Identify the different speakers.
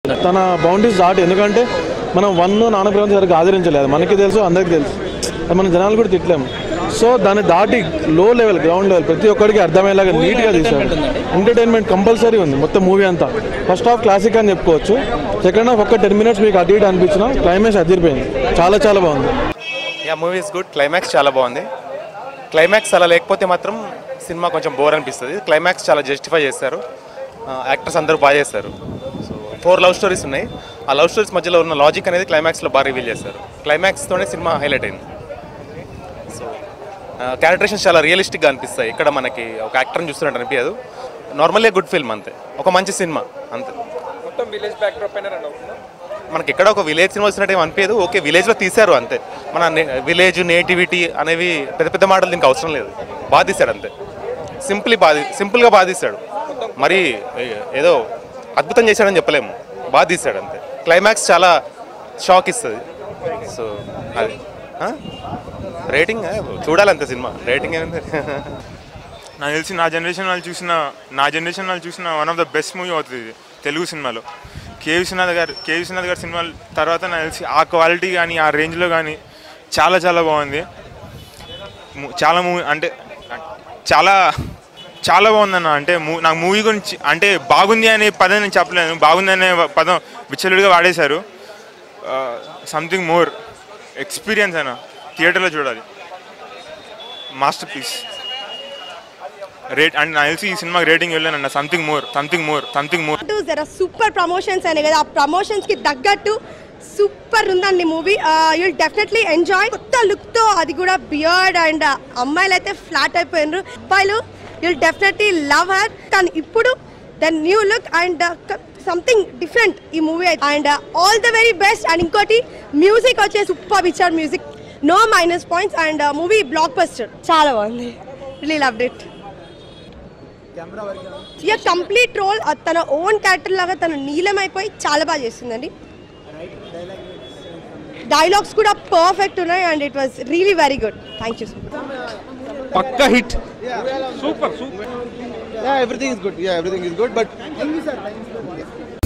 Speaker 1: తన బౌండరీస్ దాటి ఎందుకంటే మనం వన్ నాన్న ప్రేమ సరిగ్గా ఆదరించలేదు మనకి తెలుసు అందరికీ తెలుసు అది మన జనాలు కూడా తిట్టలేము సో దాన్ని దాటి లో లెవెల్ గ్రౌండ్ లెవెల్ ప్రతి ఒక్కరికి అర్థమయ్యేలాగా నీట్గా తీశాడు ఎంటర్టైన్మెంట్ కంపల్సరీ ఉంది మొత్తం మూవీ అంతా ఫస్ట్ హాఫ్ క్లాసిక్ అని చెప్పుకోవచ్చు సెకండ్ హాఫ్ ఒక్క టెన్ మినిట్స్ మీకు అటు ఇటు అనిపించిన క్లైమాక్స్ అదిరిపోయింది చాలా చాలా బాగుంది
Speaker 2: ya movie is good climax చాలా బాగుంది క్లైమాక్స్ అలా లేకపోతే మాత్రం సినిమా కొంచెం బోర్ అనిపిస్తుంది క్లైమాక్స్ చాలా జస్టిఫై చేశారు యాక్టర్స్ అందరూ బాగా చేశారు సో ఫోర్ లవ్ స్టోరీస్ ఉన్నాయి ఆ లవ్ స్టోరీస్ మధ్యలో ఉన్న లాజిక్ అనేది క్లైమాక్స్లో బాగా రివీల్ చేశారు క్లైమాక్స్తోనే సినిమా హైలైట్ అయింది సో క్యారెక్టరేషన్స్ చాలా రియలిస్టిక్గా అనిపిస్తాయి ఇక్కడ మనకి ఒక యాక్టర్ని చూస్తున్నట్టు అనిపించదు నార్మల్గా గుడ్ ఫిల్మ్ అంతే ఒక మంచి సినిమా అంతే
Speaker 3: మొత్తం విలేజ్ బ్యాక్డ్రాప్ పైన రన్ అవుతుందా
Speaker 2: మనకి ఎక్కడ ఒక విలేజ్ సినిమా వచ్చినట్టు ఏం అనిపించదు ఓకే విలేజ్లో తీశారు అంతే మన విలేజ్ నేటివిటీ అనేవి పెద్ద పెద్ద మాటలు దీనికి అవసరం లేదు బాగా తీశాడు అంతే సింప్లీ బాగా సింపుల్గా బాగా తీశాడు మరి ఏ- ఏదో అద్భుతం చేశాడని చెప్పలేము బాగా తీశాడు అంతే క్లైమాక్స్ చాలా షాక్ ఇస్తుంది సో అది రేటింగ్ చూడాలంతే సినిమా రేటింగ్ ఏమైంది
Speaker 4: నాకు తెలిసి నా జనరేషన్ వాళ్ళు చూసిన నా జనరేషన్ వాళ్ళు చూసిన one of the best movie అవుతుంది ఇది తెలుగు సినిమాలో కే విశ్వనాథ్ గారు కే విశ్వనాథ్ గారి సినిమాల తర్వాత నాకు తెలిసి ఆ క్వాలిటీ కానీ ఆ రేంజ్లో కానీ చాలా చాలా బాగుంది ము- చాలా మూవీ అంటే చాలా చాలా బాగుందన్న అంటే మూ- నాకు మూవీ గురించి అంటే బాగుంది అనే పదం నేను చెప్పలేను బాగుంది అనే పదం విచ్చలుడిగా వాడేశారు సంథింగ్ మోర్ ఎక్స్పీరియన్స్ అయినా థియేటర్లో చూడాలి మాస్టర్ పీస్ రేట్ అండ్ నాకు తెలిసి ఈ సినిమాకి రేటింగ్ వెళ్ళానన్న something more something more something more
Speaker 5: జర సూపర్ ప్రమోషన్స్ అనే కదా ఆ ప్రమోషన్స్ కి తగ్గట్టు సూపర్ ఉందండి మూవీ యుల్ డెఫినెట్లీ ఎంజాయ్ కొత్త లుక్ తో అది కూడా బియర్డ్ అండ్ అమ్మాయిలు అయితే ఫ్లాట్ అయిపోయినారు అబ్బాయిలు యుల్ డెఫినెట్లీ లవ్ హర్ కానీ ఇప్పుడు the new look and something different ఈ movie and all the very best and ఇంకోటి మ్యూజిక్ వచ్చే super picture music no minus points and movie blockbuster చాలా బాగుంది రిలీ లవ్డ్ ఇట్ ఇక complete role తన own character లాగా తను నీలమైపోయి చాలా బాగా చేస్తుందండి డైలాగ్స్ కూడా పర్ఫెక్ట్ ఉన్నాయి and it was really very good thank you so much
Speaker 3: పక్క hit super super
Speaker 6: Yeah, everything is good. Yeah, everything is good. But